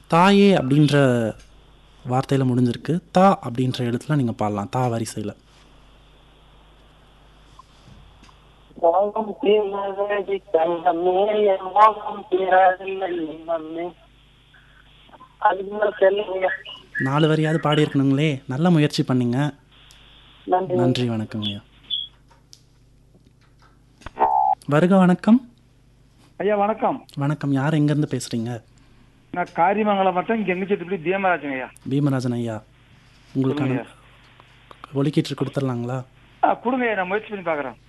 தாயே அப்படின்ற வார்த்தையில் முடிஞ்சிருக்கு தா அப்படின்ற எழுத்துல நீங்கள் பாடலாம் தா வரிசையில் மோகம் தீர்ந்ததடி தங்கமே என் மோகம் தீராதில்லை மம்மே அதுக்கு மேல தெரியலைங்க நாலு வரியாவது பாடியிருக்கணுங்களே நல்ல முயற்சி பண்ணீங்க நன்றி நன்றி வணக்கங்கய்யா வருக வணக்கம் ஐயா வணக்கம் வணக்கம் யார் எங்கேருந்து பேசுகிறீங்க நான் காரியமங்கலம் மட்டும் கெங்கிச்செட்டுப்படி தீமராஜன் ஐயா பீமராஜன் ஐயா உங்களுக்கான சொல்லுங்க ஒலிக்கீற்று கொடுத்துடலாங்களா ஆ கொடுங்க ஐயா நான் முயற்சி பண்ணி பார்க்குறேன்